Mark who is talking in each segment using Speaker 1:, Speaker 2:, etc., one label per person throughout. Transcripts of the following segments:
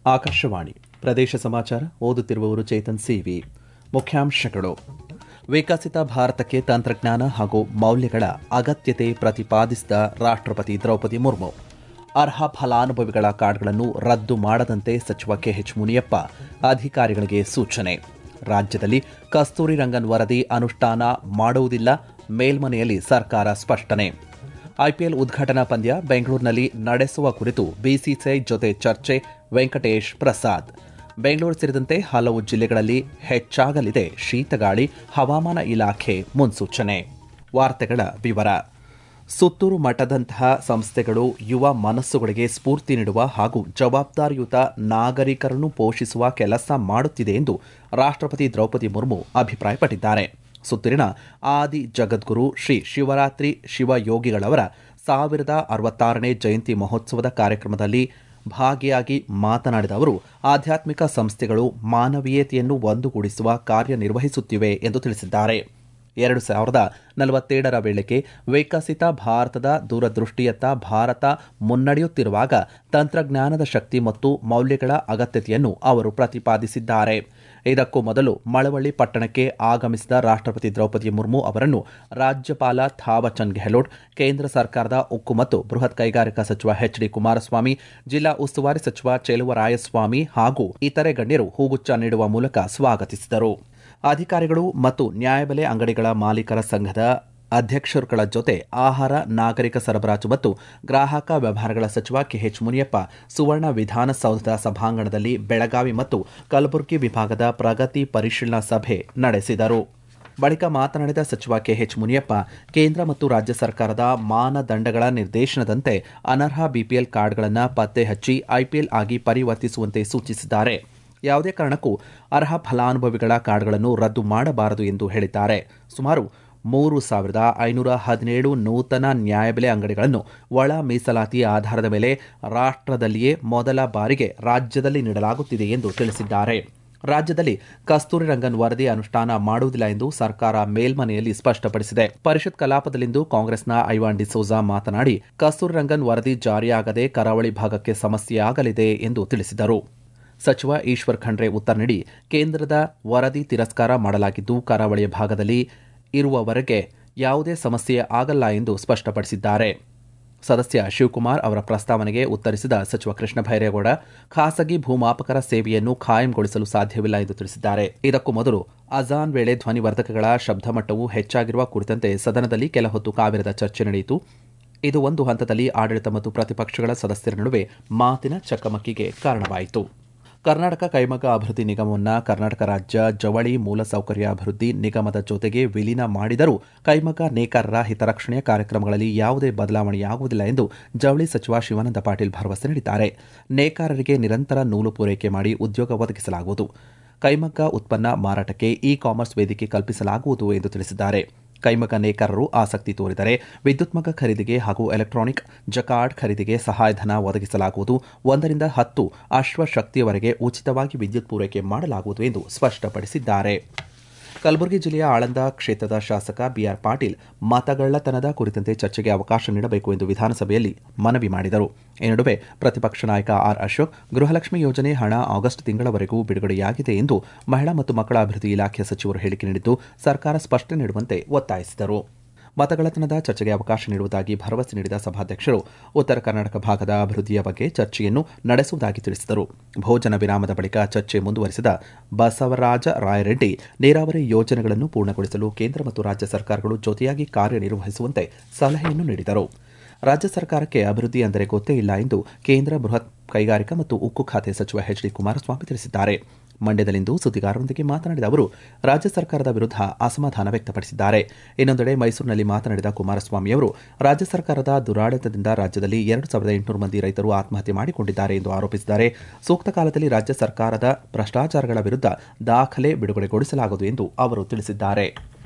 Speaker 1: ಆಕಾಶವಾಣಿ ಪ್ರದೇಶ ಸಮಾಚಾರ ಓದುತ್ತಿರುವವರು ಚೇತನ್ ಸಿವಿ ಮುಖ್ಯಾಂಶಗಳು ವಿಕಸಿತ ಭಾರತಕ್ಕೆ ತಂತ್ರಜ್ಞಾನ ಹಾಗೂ ಮೌಲ್ಯಗಳ ಅಗತ್ಯತೆ ಪ್ರತಿಪಾದಿಸಿದ ರಾಷ್ಟ್ರಪತಿ ದ್ರೌಪದಿ ಮುರ್ಮು ಅರ್ಹ ಫಲಾನುಭವಿಗಳ ಕಾರ್ಡ್ಗಳನ್ನು ರದ್ದು ಮಾಡದಂತೆ ಸಚಿವ ಕೆಎಚ್ ಮುನಿಯಪ್ಪ ಅಧಿಕಾರಿಗಳಿಗೆ ಸೂಚನೆ ರಾಜ್ಯದಲ್ಲಿ ಕಸ್ತೂರಿ ರಂಗನ್ ವರದಿ ಅನುಷ್ಠಾನ ಮಾಡುವುದಿಲ್ಲ ಮೇಲ್ಮನೆಯಲ್ಲಿ ಸರ್ಕಾರ ಸ್ಪಷ್ಟನೆ ಐಪಿಎಲ್ ಉದ್ಘಾಟನಾ ಪಂದ್ಯ ಬೆಂಗಳೂರಿನಲ್ಲಿ ನಡೆಸುವ ಕುರಿತು ಬಿಸಿಸಿಐ ಜೊತೆ ಚರ್ಚೆ ವೆಂಕಟೇಶ್ ಪ್ರಸಾದ್ ಬೆಂಗಳೂರು ಸೇರಿದಂತೆ ಹಲವು ಜಿಲ್ಲೆಗಳಲ್ಲಿ ಹೆಚ್ಚಾಗಲಿದೆ ಶೀತಗಾಳಿ ಹವಾಮಾನ ಇಲಾಖೆ ಮುನ್ಸೂಚನೆ ವಾರ್ತೆಗಳ ವಿವರ ಸುತ್ತೂರು ಮಠದಂತಹ ಸಂಸ್ಥೆಗಳು ಯುವ ಮನಸ್ಸುಗಳಿಗೆ ಸ್ಫೂರ್ತಿ ನೀಡುವ ಹಾಗೂ ಜವಾಬ್ದಾರಿಯುತ ನಾಗರಿಕರನ್ನು ಪೋಷಿಸುವ ಕೆಲಸ ಮಾಡುತ್ತಿದೆ ಎಂದು ರಾಷ್ಟ್ರಪತಿ ದ್ರೌಪದಿ ಮುರ್ಮು ಅಭಿಪ್ರಾಯಪಟ್ಟಿದ್ದಾರೆ ಸುತ್ತೂರಿನ ಆದಿ ಜಗದ್ಗುರು ಶ್ರೀ ಶಿವರಾತ್ರಿ ಶಿವಯೋಗಿಗಳವರ ಸಾವಿರದ ಅರವತ್ತಾರನೇ ಜಯಂತಿ ಮಹೋತ್ಸವದ ಕಾರ್ಯಕ್ರಮದಲ್ಲಿ ಭಾಗಿಯಾಗಿ ಮಾತನಾಡಿದ ಅವರು ಆಧ್ಯಾತ್ಮಿಕ ಸಂಸ್ಥೆಗಳು ಮಾನವೀಯತೆಯನ್ನು ಒಂದುಗೂಡಿಸುವ ಕಾರ್ಯನಿರ್ವಹಿಸುತ್ತಿವೆ ಎಂದು ತಿಳಿಸಿದ್ದಾರೆ ಎರಡು ಸಾವಿರದ ನಲವತ್ತೇಳರ ವೇಳೆಗೆ ವಿಕಸಿತ ಭಾರತದ ದೂರದೃಷ್ಟಿಯತ್ತ ಭಾರತ ಮುನ್ನಡೆಯುತ್ತಿರುವಾಗ ತಂತ್ರಜ್ಞಾನದ ಶಕ್ತಿ ಮತ್ತು ಮೌಲ್ಯಗಳ ಅಗತ್ಯತೆಯನ್ನು ಅವರು ಪ್ರತಿಪಾದಿಸಿದ್ದಾರೆ ಇದಕ್ಕೂ ಮೊದಲು ಮಳವಳ್ಳಿ ಪಟ್ಟಣಕ್ಕೆ ಆಗಮಿಸಿದ ರಾಷ್ಟ್ರಪತಿ ದ್ರೌಪದಿ ಮುರ್ಮು ಅವರನ್ನು ರಾಜ್ಯಪಾಲ ಥಾವರ್ಚಂದ್ ಗೆಹ್ಲೋಟ್ ಕೇಂದ್ರ ಸರ್ಕಾರದ ಉಕ್ಕು ಮತ್ತು ಬೃಹತ್ ಕೈಗಾರಿಕಾ ಸಚಿವ ಎಚ್ ಡಿ ಕುಮಾರಸ್ವಾಮಿ ಜಿಲ್ಲಾ ಉಸ್ತುವಾರಿ ಸಚಿವ ಚೆಲುವರಾಯಸ್ವಾಮಿ ಹಾಗೂ ಇತರೆ ಗಣ್ಯರು ಹೂಗುಚ್ಚ ನೀಡುವ ಮೂಲಕ ಸ್ವಾಗತಿಸಿದರು ಅಧಿಕಾರಿಗಳು ಮತ್ತು ನ್ಯಾಯಬೆಲೆ ಅಂಗಡಿಗಳ ಮಾಲೀಕರ ಸಂಘದ ಅಧ್ಯಕ್ಷರುಗಳ ಜೊತೆ ಆಹಾರ ನಾಗರಿಕ ಸರಬರಾಜು ಮತ್ತು ಗ್ರಾಹಕ ವ್ಯವಹಾರಗಳ ಸಚಿವ ಕೆಎಚ್ ಮುನಿಯಪ್ಪ ಸುವರ್ಣ ವಿಧಾನಸೌಧದ ಸಭಾಂಗಣದಲ್ಲಿ ಬೆಳಗಾವಿ ಮತ್ತು ಕಲಬುರಗಿ ವಿಭಾಗದ ಪ್ರಗತಿ ಪರಿಶೀಲನಾ ಸಭೆ ನಡೆಸಿದರು ಬಳಿಕ ಮಾತನಾಡಿದ ಸಚಿವ ಕೆಎಚ್ ಮುನಿಯಪ್ಪ ಕೇಂದ್ರ ಮತ್ತು ರಾಜ್ಯ ಸರ್ಕಾರದ ಮಾನದಂಡಗಳ ನಿರ್ದೇಶನದಂತೆ ಅನರ್ಹ ಬಿಪಿಎಲ್ ಕಾರ್ಡ್ಗಳನ್ನು ಪತ್ತೆ ಹಚ್ಚಿ ಐಪಿಎಲ್ ಆಗಿ ಪರಿವರ್ತಿಸುವಂತೆ ಸೂಚಿಸಿದ್ದಾರೆ ಯಾವುದೇ ಕಾರಣಕ್ಕೂ ಅರ್ಹ ಫಲಾನುಭವಿಗಳ ಕಾರ್ಡ್ಗಳನ್ನು ರದ್ದು ಮಾಡಬಾರದು ಎಂದು ಹೇಳಿದ್ದಾರೆ ಸುಮಾರು ಮೂರು ಸಾವಿರದ ಐನೂರ ಹದಿನೇಳು ನೂತನ ನ್ಯಾಯಬೆಲೆ ಅಂಗಡಿಗಳನ್ನು ಒಳ ಮೀಸಲಾತಿ ಆಧಾರದ ಮೇಲೆ ರಾಷ್ಟ್ರದಲ್ಲಿಯೇ ಮೊದಲ ಬಾರಿಗೆ ರಾಜ್ಯದಲ್ಲಿ ನೀಡಲಾಗುತ್ತಿದೆ ಎಂದು ತಿಳಿಸಿದ್ದಾರೆ ರಾಜ್ಯದಲ್ಲಿ ಕಸ್ತೂರಿ ರಂಗನ್ ವರದಿ ಅನುಷ್ಠಾನ ಮಾಡುವುದಿಲ್ಲ ಎಂದು ಸರ್ಕಾರ ಮೇಲ್ಮನೆಯಲ್ಲಿ ಸ್ಪಷ್ಟಪಡಿಸಿದೆ ಪರಿಷತ್ ಕಲಾಪದಲ್ಲಿಂದು ಕಾಂಗ್ರೆಸ್ನ ಐವಾನ್ ಡಿಸೋಜಾ ಮಾತನಾಡಿ ಕಸ್ತೂರಿ ರಂಗನ್ ವರದಿ ಜಾರಿಯಾಗದೆ ಕರಾವಳಿ ಭಾಗಕ್ಕೆ ಸಮಸ್ಯೆಯಾಗಲಿದೆ ಎಂದು ತಿಳಿಸಿದರು ಸಚಿವ ಈಶ್ವರ್ ಖಂಡ್ರೆ ಉತ್ತರ ನೀಡಿ ಕೇಂದ್ರದ ವರದಿ ತಿರಸ್ಕಾರ ಮಾಡಲಾಗಿದ್ದು ಕರಾವಳಿಯ ಭಾಗದಲ್ಲಿ ಇರುವವರೆಗೆ ಯಾವುದೇ ಸಮಸ್ಯೆ ಆಗಲ್ಲ ಎಂದು ಸ್ಪಷ್ಟಪಡಿಸಿದ್ದಾರೆ ಸದಸ್ಯ ಶಿವಕುಮಾರ್ ಅವರ ಪ್ರಸ್ತಾವನೆಗೆ ಉತ್ತರಿಸಿದ ಸಚಿವ ಕೃಷ್ಣ ಭೈರೇಗೌಡ ಖಾಸಗಿ ಭೂಮಾಪಕರ ಸೇವೆಯನ್ನು ಖಾಯಂಗೊಳಿಸಲು ಸಾಧ್ಯವಿಲ್ಲ ಎಂದು ತಿಳಿಸಿದ್ದಾರೆ ಇದಕ್ಕೂ ಮೊದಲು ಅಜಾನ್ ವೇಳೆ ಧ್ವನಿವರ್ಧಕಗಳ ಶಬ್ದಮಟ್ಟವು ಹೆಚ್ಚಾಗಿರುವ ಕುರಿತಂತೆ ಸದನದಲ್ಲಿ ಕೆಲ ಹೊತ್ತು ಕಾವಿರದ ಚರ್ಚೆ ನಡೆಯಿತು ಇದು ಒಂದು ಹಂತದಲ್ಲಿ ಆಡಳಿತ ಮತ್ತು ಪ್ರತಿಪಕ್ಷಗಳ ಸದಸ್ಯರ ನಡುವೆ ಮಾತಿನ ಚಕಮಕಿಗೆ ಕಾರಣವಾಯಿತು ಕರ್ನಾಟಕ ಕೈಮಗ್ಗ ಅಭಿವೃದ್ಧಿ ನಿಗಮವನ್ನು ಕರ್ನಾಟಕ ರಾಜ್ಯ ಜವಳಿ ಮೂಲಸೌಕರ್ಯ ಅಭಿವೃದ್ಧಿ ನಿಗಮದ ಜೊತೆಗೆ ವಿಲೀನ ಮಾಡಿದರೂ ಕೈಮಗ್ಗ ನೇಕಾರರ ಹಿತರಕ್ಷಣೆಯ ಕಾರ್ಯಕ್ರಮಗಳಲ್ಲಿ ಯಾವುದೇ ಬದಲಾವಣೆಯಾಗುವುದಿಲ್ಲ ಎಂದು ಜವಳಿ ಸಚಿವ ಶಿವಾನಂದ ಪಾಟೀಲ್ ಭರವಸೆ ನೀಡಿದ್ದಾರೆ ನೇಕಾರರಿಗೆ ನಿರಂತರ ನೂಲು ಪೂರೈಕೆ ಮಾಡಿ ಉದ್ಯೋಗ ಒದಗಿಸಲಾಗುವುದು ಕೈಮಗ್ಗ ಉತ್ಪನ್ನ ಮಾರಾಟಕ್ಕೆ ಇ ಕಾಮರ್ಸ್ ವೇದಿಕೆ ಕಲ್ಪಿಸಲಾಗುವುದು ಎಂದು ತಿಳಿಸಿದ್ದಾರೆ ಕೈಮಗ್ಗ ನೇಕಾರರು ಆಸಕ್ತಿ ತೋರಿದರೆ ವಿದ್ಯುತ್ಮಕ ಖರೀದಿಗೆ ಹಾಗೂ ಎಲೆಕ್ಟ್ರಾನಿಕ್ ಜಕಾರ್ಡ್ ಖರೀದಿಗೆ ಸಹಾಯಧನ ಒದಗಿಸಲಾಗುವುದು ಒಂದರಿಂದ ಹತ್ತು ಅಶ್ವಶಕ್ತಿಯವರೆಗೆ ಉಚಿತವಾಗಿ ವಿದ್ಯುತ್ ಪೂರೈಕೆ ಮಾಡಲಾಗುವುದು ಎಂದು ಸ್ಪಷ್ಟಪಡಿಸಿದ್ದಾರೆ ಕಲಬುರಗಿ ಜಿಲ್ಲೆಯ ಆಳಂದ ಕ್ಷೇತ್ರದ ಶಾಸಕ ಬಿಆರ್ ಪಾಟೀಲ್ ಮತಗಳ್ಳತನದ ಕುರಿತಂತೆ ಚರ್ಚೆಗೆ ಅವಕಾಶ ನೀಡಬೇಕು ಎಂದು ವಿಧಾನಸಭೆಯಲ್ಲಿ ಮನವಿ ಮಾಡಿದರು ಈ ನಡುವೆ ಪ್ರತಿಪಕ್ಷ ನಾಯಕ ಆರ್ ಅಶೋಕ್ ಗೃಹಲಕ್ಷ್ಮಿ ಯೋಜನೆ ಹಣ ಆಗಸ್ಟ್ ತಿಂಗಳವರೆಗೂ ಬಿಡುಗಡೆಯಾಗಿದೆ ಎಂದು ಮಹಿಳಾ ಮತ್ತು ಮಕ್ಕಳ ಅಭಿವೃದ್ಧಿ ಇಲಾಖೆ ಸಚಿವರು ಹೇಳಿಕೆ ನೀಡಿದ್ದು ಸರ್ಕಾರ ಸ್ಪಷ್ಟನೆ ನೀಡುವಂತೆ ಒತ್ತಾಯಿಸಿದರು ಮತಗಳ್ಳತನದ ಚರ್ಚೆಗೆ ಅವಕಾಶ ನೀಡುವುದಾಗಿ ಭರವಸೆ ನೀಡಿದ ಸಭಾಧ್ಯಕ್ಷರು ಉತ್ತರ ಕರ್ನಾಟಕ ಭಾಗದ ಅಭಿವೃದ್ಧಿಯ ಬಗ್ಗೆ ಚರ್ಚೆಯನ್ನು ನಡೆಸುವುದಾಗಿ ತಿಳಿಸಿದರು ಭೋಜನ ವಿರಾಮದ ಬಳಿಕ ಚರ್ಚೆ ಮುಂದುವರೆಸಿದ ಬಸವರಾಜ ರಾಯರೆಡ್ಡಿ ನೀರಾವರಿ ಯೋಜನೆಗಳನ್ನು ಪೂರ್ಣಗೊಳಿಸಲು ಕೇಂದ್ರ ಮತ್ತು ರಾಜ್ಯ ಸರ್ಕಾರಗಳು ಜೊತೆಯಾಗಿ ಕಾರ್ಯನಿರ್ವಹಿಸುವಂತೆ ಸಲಹೆಯನ್ನು ನೀಡಿದರು ರಾಜ್ಯ ಸರ್ಕಾರಕ್ಕೆ ಅಭಿವೃದ್ಧಿ ಅಂದರೆ ಗೊತ್ತೇ ಇಲ್ಲ ಎಂದು ಕೇಂದ್ರ ಬೃಹತ್ ಕೈಗಾರಿಕಾ ಮತ್ತು ಉಕ್ಕು ಖಾತೆ ಸಚಿವ ಎಚ್ ಡಿ ಕುಮಾರಸ್ವಾಮಿ ತಿಳಿಸಿದ್ದಾರೆ ಮಂಡ್ಯದಲ್ಲಿಂದು ಸುದ್ದಿಗಾರರೊಂದಿಗೆ ಮಾತನಾಡಿದ ಅವರು ರಾಜ್ಯ ಸರ್ಕಾರದ ವಿರುದ್ಧ ಅಸಮಾಧಾನ ವ್ಯಕ್ತಪಡಿಸಿದ್ದಾರೆ ಇನ್ನೊಂದೆಡೆ ಮೈಸೂರಿನಲ್ಲಿ ಮಾತನಾಡಿದ ಕುಮಾರಸ್ವಾಮಿ ಅವರು ರಾಜ್ಯ ಸರ್ಕಾರದ ದುರಾಡಳಿತದಿಂದ ರಾಜ್ಯದಲ್ಲಿ ಎರಡು ಸಾವಿರದ ಎಂಟುನೂರು ಮಂದಿ ರೈತರು ಆತ್ಮಹತ್ಯೆ ಮಾಡಿಕೊಂಡಿದ್ದಾರೆ ಎಂದು ಆರೋಪಿಸಿದ್ದಾರೆ ಸೂಕ್ತ ಕಾಲದಲ್ಲಿ ರಾಜ್ಯ ಸರ್ಕಾರದ ಭ್ರಷ್ಟಾಚಾರಗಳ ವಿರುದ್ಧ ದಾಖಲೆ ಬಿಡುಗಡೆಗೊಳಿಸಲಾಗುವುದು ಎಂದು ಅವರು ತಿಳಿಸಿದ್ದಾರೆ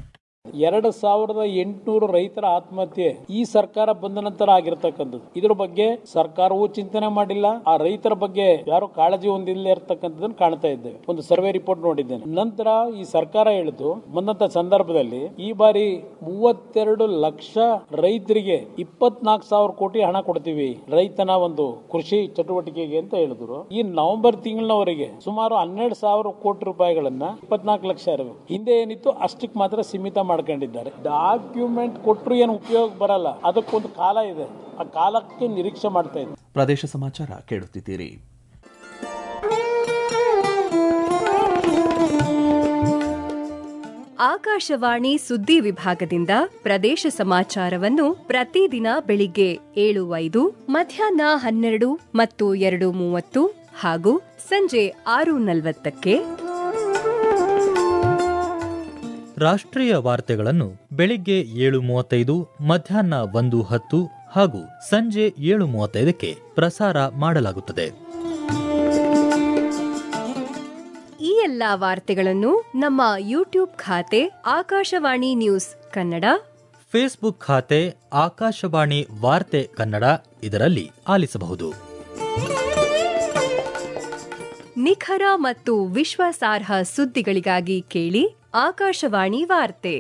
Speaker 2: ಎರಡು ಸಾವಿರದ ಎಂಟುನೂರು ರೈತರ ಆತ್ಮಹತ್ಯೆ ಈ ಸರ್ಕಾರ ಬಂದ ನಂತರ ಆಗಿರ್ತಕ್ಕಂಥದ್ದು ಇದ್ರ ಬಗ್ಗೆ ಸರ್ಕಾರವೂ ಚಿಂತನೆ ಮಾಡಿಲ್ಲ ಆ ರೈತರ ಬಗ್ಗೆ ಯಾರು ಕಾಳಜಿ ಹೊಂದಿಲ್ಲ ಇರ್ತಕ್ಕಂಥದ್ದನ್ನು ಕಾಣ್ತಾ ಇದ್ದೇವೆ ಒಂದು ಸರ್ವೆ ರಿಪೋರ್ಟ್ ನೋಡಿದ್ದೇನೆ ನಂತರ ಈ ಸರ್ಕಾರ ಹೇಳಿತು ಬಂದಂತ ಸಂದರ್ಭದಲ್ಲಿ ಈ ಬಾರಿ ಮೂವತ್ತೆರಡು ಲಕ್ಷ ರೈತರಿಗೆ ಇಪ್ಪತ್ನಾಲ್ಕು ಸಾವಿರ ಕೋಟಿ ಹಣ ಕೊಡ್ತೀವಿ ರೈತನ ಒಂದು ಕೃಷಿ ಚಟುವಟಿಕೆಗೆ ಅಂತ ಹೇಳಿದ್ರು ಈ ನವೆಂಬರ್ ತಿಂಗಳಿನವರೆಗೆ ಸುಮಾರು ಹನ್ನೆರಡು ಸಾವಿರ ಕೋಟಿ ರೂಪಾಯಿಗಳನ್ನ ಇಪ್ಪತ್ನಾಲ್ಕು ಲಕ್ಷ ಇರಬೇಕು ಹಿಂದೆ ಏನಿತ್ತು ಅಷ್ಟಕ್ಕೆ ಮಾತ್ರ ಸೀಮಿತ ಮಾಡ್ಕೊಂಡಿದ್ದಾರೆ ಡಾಕ್ಯುಮೆಂಟ್ ಕೊಟ್ಟರು ಏನು ಉಪಯೋಗ ಬರಲ್ಲ ಅದಕ್ಕೊಂದು ಕಾಲ ಇದೆ ಆ ಕಾಲಕ್ಕೆ ನಿರೀಕ್ಷೆ ಮಾಡ್ತಾ ಇದ್ದಾರೆ
Speaker 1: ಪ್ರದೇಶ ಸಮಾಚಾರ ಕೇಳುತ್ತಿದ್ದೀರಿ
Speaker 3: ಆಕಾಶವಾಣಿ ಸುದ್ದಿ ವಿಭಾಗದಿಂದ ಪ್ರದೇಶ ಸಮಾಚಾರವನ್ನು ಪ್ರತಿದಿನ ಬೆಳಿಗ್ಗೆ ಏಳು ಐದು ಮಧ್ಯಾಹ್ನ ಹನ್ನೆರಡು ಮತ್ತು ಎರಡು ಮೂವತ್ತು ಹಾಗೂ ಸಂಜೆ ಆರು ನಲವತ್ತಕ್ಕೆ
Speaker 4: ರಾಷ್ಟ್ರೀಯ ವಾರ್ತೆಗಳನ್ನು ಬೆಳಿಗ್ಗೆ ಏಳು ಮೂವತ್ತೈದು ಮಧ್ಯಾಹ್ನ ಒಂದು ಹತ್ತು ಹಾಗೂ ಸಂಜೆ ಏಳು ಮೂವತ್ತೈದಕ್ಕೆ ಪ್ರಸಾರ ಮಾಡಲಾಗುತ್ತದೆ
Speaker 3: ಈ ಎಲ್ಲಾ ವಾರ್ತೆಗಳನ್ನು ನಮ್ಮ ಯೂಟ್ಯೂಬ್ ಖಾತೆ ಆಕಾಶವಾಣಿ ನ್ಯೂಸ್ ಕನ್ನಡ
Speaker 4: ಫೇಸ್ಬುಕ್ ಖಾತೆ ಆಕಾಶವಾಣಿ ವಾರ್ತೆ ಕನ್ನಡ ಇದರಲ್ಲಿ ಆಲಿಸಬಹುದು
Speaker 3: ನಿಖರ ಮತ್ತು ವಿಶ್ವಾಸಾರ್ಹ ಸುದ್ದಿಗಳಿಗಾಗಿ ಕೇಳಿ ಆಕಾಶವಾಣಿ ವಾರ್ತೆ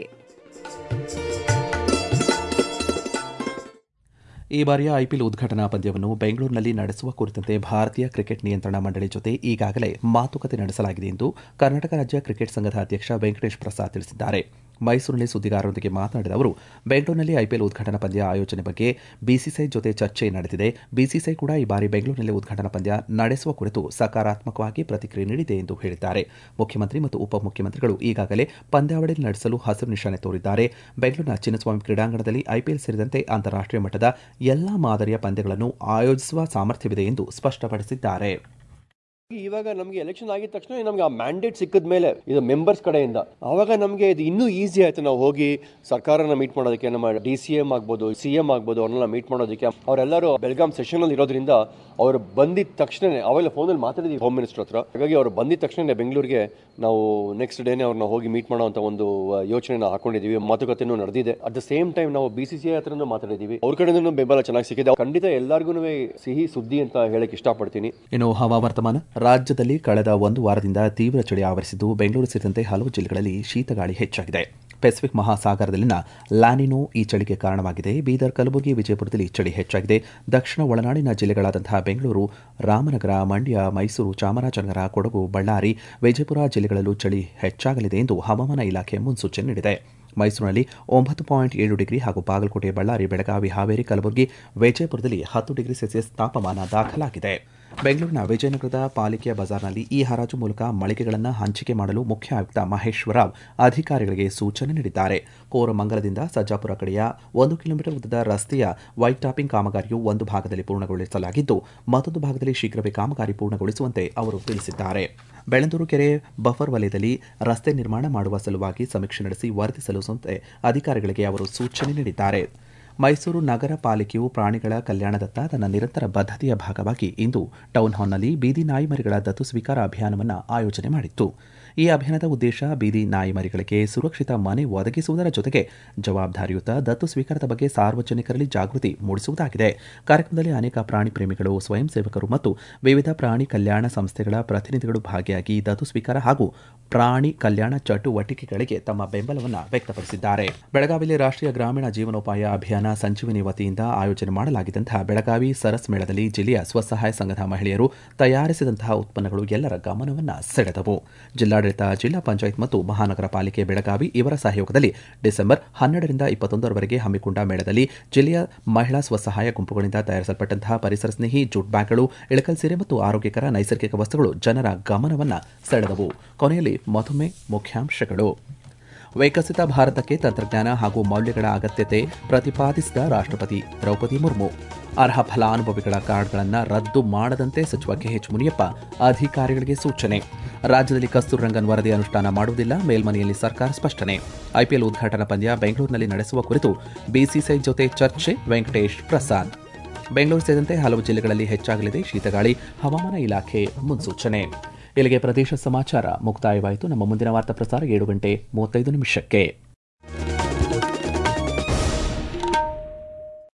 Speaker 1: ಈ ಬಾರಿಯ ಐಪಿಎಲ್ ಉದ್ಘಾಟನಾ ಪಂದ್ಯವನ್ನು ಬೆಂಗಳೂರಿನಲ್ಲಿ ನಡೆಸುವ ಕುರಿತಂತೆ ಭಾರತೀಯ ಕ್ರಿಕೆಟ್ ನಿಯಂತ್ರಣ ಮಂಡಳಿ ಜೊತೆ ಈಗಾಗಲೇ ಮಾತುಕತೆ ನಡೆಸಲಾಗಿದೆ ಎಂದು ಕರ್ನಾಟಕ ರಾಜ್ಯ ಕ್ರಿಕೆಟ್ ಸಂಘದ ಅಧ್ಯಕ್ಷ ವೆಂಕಟೇಶ್ ಪ್ರಸಾದ್ ತಿಳಿಸಿದ್ದಾರೆ ಮೈಸೂರಿನಲ್ಲಿ ಸುದ್ದಿಗಾರರೊಂದಿಗೆ ಮಾತನಾಡಿದ ಅವರು ಬೆಂಗಳೂರಿನಲ್ಲಿ ಐಪಿಎಲ್ ಉದ್ಘಾಟನಾ ಪಂದ್ಯ ಆಯೋಜನೆ ಬಗ್ಗೆ ಬಿಸಿಸಿಐ ಜೊತೆ ಚರ್ಚೆ ನಡೆದಿದೆ ಬಿಸಿಸಿಐ ಕೂಡ ಈ ಬಾರಿ ಬೆಂಗಳೂರಿನಲ್ಲಿ ಉದ್ಘಾಟನಾ ಪಂದ್ಯ ನಡೆಸುವ ಕುರಿತು ಸಕಾರಾತ್ಮಕವಾಗಿ ಪ್ರತಿಕ್ರಿಯೆ ನೀಡಿದೆ ಎಂದು ಹೇಳಿದ್ದಾರೆ ಮುಖ್ಯಮಂತ್ರಿ ಮತ್ತು ಉಪಮುಖ್ಯಮಂತ್ರಿಗಳು ಈಗಾಗಲೇ ಪಂದ್ಯಾವಳಿ ನಡೆಸಲು ಹಸಿರು ನಿಶಾನೆ ತೋರಿದ್ದಾರೆ ಬೆಂಗಳೂರಿನ ಚಿನ್ನಸ್ವಾಮಿ ಕ್ರೀಡಾಂಗಣದಲ್ಲಿ ಐಪಿಎಲ್ ಸೇರಿದಂತೆ ಅಂತಾರಾಷ್ಟೀಯ ಮಟ್ಟದ ಎಲ್ಲಾ ಮಾದರಿಯ ಪಂದ್ಯಗಳನ್ನು ಆಯೋಜಿಸುವ ಸಾಮರ್ಥ್ಯವಿದೆ ಎಂದು ಸ್ಪಷ್ಟಪಡಿಸಿದ್ದಾರೆ
Speaker 5: ಇವಾಗ ನಮಗೆ ಎಲೆಕ್ಷನ್ ಆಗಿದ ತಕ್ಷಣ ನಮ್ಗೆ ಆ ಮ್ಯಾಂಡೇಟ್ ಸಿಕ್ಕಿದ ಮೇಲೆ ಇದು ಮೆಂಬರ್ಸ್ ಕಡೆಯಿಂದ ಆವಾಗ ನಮಗೆ ಇದು ಇನ್ನೂ ಈಸಿ ಆಯ್ತು ನಾವು ಹೋಗಿ ಸರ್ಕಾರನ ಮೀಟ್ ಮಾಡೋದಕ್ಕೆ ನಮ್ಮ ಡಿ ಸಿ ಎಂ ಆಗ್ಬೋದು ಸಿ ಎಂ ಆಗ್ಬೋದು ಅವ್ರನ್ನೆಲ್ಲ ಮೀಟ್ ಮಾಡೋದಕ್ಕೆ ಅವರೆಲ್ಲರೂ ಬೆಳಗಾಂ ಸೆಷನ್ ಅಲ್ಲಿ ಇರೋದ್ರಿಂದ ಅವ್ರು ಬಂದಿದ ತಕ್ಷಣ ಅವೆಲ್ಲ ಫೋನಲ್ಲಿ ಮಾತಾಡಿದ್ವಿ ಹೋಮ್ ಮಿನಿಸ್ಟರ್ ಹತ್ರ ಹಾಗಾಗಿ ಅವ್ರು ಬಂದಿದ ತಕ್ಷಣ ಬೆಂಗಳೂರಿಗೆ ನಾವು ನೆಕ್ಸ್ಟ್ ಡೇನೆ ಅವ್ರನ್ನ ಹೋಗಿ ಮೀಟ್ ಮಾಡೋಂಥ ಒಂದು ಯೋಚನೆನ ಹಾಕೊಂಡಿದೀವಿ ಮಾತುಕತೆನೂ ನಡೆದಿದೆ ಅಟ್ ದ ಸೇಮ್ ಟೈಮ್ ನಾವು ಬಿ ಸಿ ಸಿ ಐ ಹತ್ರನೂ ಮಾತಾಡಿದೀವಿ ಅವ್ರ ಕಡೆಯಿಂದ ಬೆಂಬಲ ಚೆನ್ನಾಗಿ ಸಿಕ್ಕಿದೆ ಖಂಡಿತ ಎಲ್ಲರಿಗೂ ಸಿಹಿ ಸುದ್ದಿ ಅಂತ ಹೇಳಕ್ ಇಷ್ಟಪಡ್ತೀನಿ
Speaker 1: ಇನ್ನು ಹವಾವರ್ತಮಾನ ರಾಜ್ಯದಲ್ಲಿ ಕಳೆದ ಒಂದು ವಾರದಿಂದ ತೀವ್ರ ಚಳಿ ಆವರಿಸಿದ್ದು ಬೆಂಗಳೂರು ಸೇರಿದಂತೆ ಹಲವು ಜಿಲ್ಲೆಗಳಲ್ಲಿ ಶೀತಗಾಳಿ ಹೆಚ್ಚಾಗಿದೆ ಪೆಸಿಫಿಕ್ ಮಹಾಸಾಗರದಲ್ಲಿನ ಲ್ಯಾನಿನೋ ಈ ಚಳಿಗೆ ಕಾರಣವಾಗಿದೆ ಬೀದರ್ ಕಲಬುರಗಿ ವಿಜಯಪುರದಲ್ಲಿ ಚಳಿ ಹೆಚ್ಚಾಗಿದೆ ದಕ್ಷಿಣ ಒಳನಾಡಿನ ಜಿಲ್ಲೆಗಳಾದಂತಹ ಬೆಂಗಳೂರು ರಾಮನಗರ ಮಂಡ್ಯ ಮೈಸೂರು ಚಾಮರಾಜನಗರ ಕೊಡಗು ಬಳ್ಳಾರಿ ವಿಜಯಪುರ ಜಿಲ್ಲೆಗಳಲ್ಲೂ ಚಳಿ ಹೆಚ್ಚಾಗಲಿದೆ ಎಂದು ಹವಾಮಾನ ಇಲಾಖೆ ಮುನ್ಸೂಚನೆ ನೀಡಿದೆ ಮೈಸೂರಿನಲ್ಲಿ ಒಂಬತ್ತು ಪಾಯಿಂಟ್ ಏಳು ಡಿಗ್ರಿ ಹಾಗೂ ಬಾಗಲಕೋಟೆ ಬಳ್ಳಾರಿ ಬೆಳಗಾವಿ ಹಾವೇರಿ ಕಲಬುರಗಿ ವಿಜಯಪುರದಲ್ಲಿ ಹತ್ತು ಡಿಗ್ರಿ ಸೆಲ್ಸಿಯಸ್ ತಾಪಮಾನ ದಾಖಲಾಗಿದೆ ಬೆಂಗಳೂರಿನ ವಿಜಯನಗರದ ಪಾಲಿಕೆಯ ಬಜಾರ್ನಲ್ಲಿ ಈ ಹರಾಜು ಮೂಲಕ ಮಳಿಗೆಗಳನ್ನು ಹಂಚಿಕೆ ಮಾಡಲು ಮುಖ್ಯ ಆಯುಕ್ತ ಮಹೇಶ್ವರ ರಾವ್ ಅಧಿಕಾರಿಗಳಿಗೆ ಸೂಚನೆ ನೀಡಿದ್ದಾರೆ ಕೋರಮಂಗಲದಿಂದ ಸಜ್ಜಾಪುರ ಕಡೆಯ ಒಂದು ಕಿಲೋಮೀಟರ್ ಉದ್ದದ ರಸ್ತೆಯ ವೈಟ್ ಟಾಪಿಂಗ್ ಕಾಮಗಾರಿಯು ಒಂದು ಭಾಗದಲ್ಲಿ ಪೂರ್ಣಗೊಳಿಸಲಾಗಿದ್ದು ಮತ್ತೊಂದು ಭಾಗದಲ್ಲಿ ಶೀಘ್ರವೇ ಕಾಮಗಾರಿ ಪೂರ್ಣಗೊಳಿಸುವಂತೆ ಅವರು ತಿಳಿಸಿದ್ದಾರೆ ಬೆಳಂದೂರು ಕೆರೆ ಬಫರ್ ವಲಯದಲ್ಲಿ ರಸ್ತೆ ನಿರ್ಮಾಣ ಮಾಡುವ ಸಲುವಾಗಿ ಸಮೀಕ್ಷೆ ನಡೆಸಿ ವರದಿ ಸಲ್ಲಿಸುವಂತೆ ಅಧಿಕಾರಿಗಳಿಗೆ ಅವರು ಸೂಚನೆ ನೀಡಿದ್ದಾರೆ ಮೈಸೂರು ನಗರ ಪಾಲಿಕೆಯು ಪ್ರಾಣಿಗಳ ಕಲ್ಯಾಣದತ್ತ ತನ್ನ ನಿರಂತರ ಬದ್ಧತೆಯ ಭಾಗವಾಗಿ ಇಂದು ಟೌನ್ ಹಾಲ್ನಲ್ಲಿ ಬೀದಿ ನಾಯಿ ಮರಿಗಳ ದತ್ತು ಸ್ವೀಕಾರ ಅಭಿಯಾನವನ್ನು ಆಯೋಜನೆ ಮಾಡಿತ್ತು ಈ ಅಭಿಯಾನದ ಉದ್ದೇಶ ಬೀದಿ ನಾಯಿ ಮರಿಗಳಿಗೆ ಸುರಕ್ಷಿತ ಮನೆ ಒದಗಿಸುವುದರ ಜೊತೆಗೆ ಜವಾಬ್ದಾರಿಯುತ ದತ್ತು ಸ್ವೀಕಾರದ ಬಗ್ಗೆ ಸಾರ್ವಜನಿಕರಲ್ಲಿ ಜಾಗೃತಿ ಮೂಡಿಸುವುದಾಗಿದೆ ಕಾರ್ಯಕ್ರಮದಲ್ಲಿ ಅನೇಕ ಪ್ರಾಣಿ ಪ್ರೇಮಿಗಳು ಸ್ವಯಂ ಸೇವಕರು ಮತ್ತು ವಿವಿಧ ಪ್ರಾಣಿ ಕಲ್ಯಾಣ ಸಂಸ್ಥೆಗಳ ಪ್ರತಿನಿಧಿಗಳು ಭಾಗಿಯಾಗಿ ದತ್ತು ಸ್ವೀಕಾರ ಹಾಗೂ ಪ್ರಾಣಿ ಕಲ್ಯಾಣ ಚಟುವಟಿಕೆಗಳಿಗೆ ತಮ್ಮ ಬೆಂಬಲವನ್ನು ವ್ಯಕ್ತಪಡಿಸಿದ್ದಾರೆ ಬೆಳಗಾವಿಯಲ್ಲಿ ರಾಷ್ಟ್ರೀಯ ಗ್ರಾಮೀಣ ಜೀವನೋಪಾಯ ಅಭಿಯಾನ ಸಂಜೀವಿನಿ ವತಿಯಿಂದ ಆಯೋಜನೆ ಮಾಡಲಾಗಿದ್ದಂತಹ ಬೆಳಗಾವಿ ಸರಸ್ ಮೇಳದಲ್ಲಿ ಜಿಲ್ಲೆಯ ಸ್ವಸಹಾಯ ಸಂಘದ ಮಹಿಳೆಯರು ತಯಾರಿಸಿದಂತಹ ಉತ್ಪನ್ನಗಳು ಎಲ್ಲರ ಗಮನವನ್ನು ಸೆಳೆದವು ಜಿಲ್ಲಾಡಳಿತ ಜಿಲ್ಲಾ ಪಂಚಾಯತ್ ಮತ್ತು ಮಹಾನಗರ ಪಾಲಿಕೆ ಬೆಳಗಾವಿ ಇವರ ಸಹಯೋಗದಲ್ಲಿ ಡಿಸೆಂಬರ್ ಹನ್ನೆರಡರಿಂದ ಇಪ್ಪತ್ತೊಂದರವರೆಗೆ ಹಮ್ಮಿಕೊಂಡ ಮೇಳದಲ್ಲಿ ಜಿಲ್ಲೆಯ ಮಹಿಳಾ ಸ್ವಸಹಾಯ ಗುಂಪುಗಳಿಂದ ತಯಾರಿಸಲ್ಪಟ್ಟಂತಹ ಪರಿಸರ ಸ್ನೇಹಿ ಜೂಟ್ ಬ್ಯಾಗ್ಗಳು ಇಳಕಲ್ ಸೀರೆ ಮತ್ತು ಆರೋಗ್ಯಕರ ನೈಸರ್ಗಿಕ ವಸ್ತುಗಳು ಜನರ ಗಮನವನ್ನು ಸೆಳೆದವು ಕೊನೆಯಲ್ಲಿ ಮತ್ತೊಮ್ಮೆ ಮುಖ್ಯಾಂಶಗಳು ವಿಕಸಿತ ಭಾರತಕ್ಕೆ ತಂತ್ರಜ್ಞಾನ ಹಾಗೂ ಮೌಲ್ಯಗಳ ಅಗತ್ಯತೆ ಪ್ರತಿಪಾದಿಸಿದ ರಾಷ್ಟ್ರಪತಿ ದ್ರೌಪದಿ ಮುರ್ಮು ಅರ್ಹ ಫಲಾನುಭವಿಗಳ ಕಾರ್ಡ್ಗಳನ್ನು ರದ್ದು ಮಾಡದಂತೆ ಸಚಿವ ಕೆಎಚ್ ಮುನಿಯಪ್ಪ ಅಧಿಕಾರಿಗಳಿಗೆ ಸೂಚನೆ ರಾಜ್ಯದಲ್ಲಿ ಕಸ್ತೂರ್ ರಂಗನ್ ವರದಿ ಅನುಷ್ಠಾನ ಮಾಡುವುದಿಲ್ಲ ಮೇಲ್ಮನೆಯಲ್ಲಿ ಸರ್ಕಾರ ಸ್ಪಷ್ಟನೆ ಐಪಿಎಲ್ ಉದ್ಘಾಟನಾ ಪಂದ್ಯ ಬೆಂಗಳೂರಿನಲ್ಲಿ ನಡೆಸುವ ಕುರಿತು ಬಿಸಿಸಿಐ ಜೊತೆ ಚರ್ಚೆ ವೆಂಕಟೇಶ್ ಪ್ರಸಾದ್ ಬೆಂಗಳೂರು ಸೇರಿದಂತೆ ಹಲವು ಜಿಲ್ಲೆಗಳಲ್ಲಿ ಹೆಚ್ಚಾಗಲಿದೆ ಶೀತಗಾಳಿ ಹವಾಮಾನ ಇಲಾಖೆ ಮುನ್ಸೂಚನೆ ಇಲ್ಲಿಗೆ ಪ್ರದೇಶ ಸಮಾಚಾರ ಮುಕ್ತಾಯವಾಯಿತು ನಮ್ಮ ಮುಂದಿನ ವಾರ್ತಾ ಪ್ರಸಾರ ಏಳು ಗಂಟೆ ಮೂವತ್ತೈದು ನಿಮಿಷಕ್ಕೆ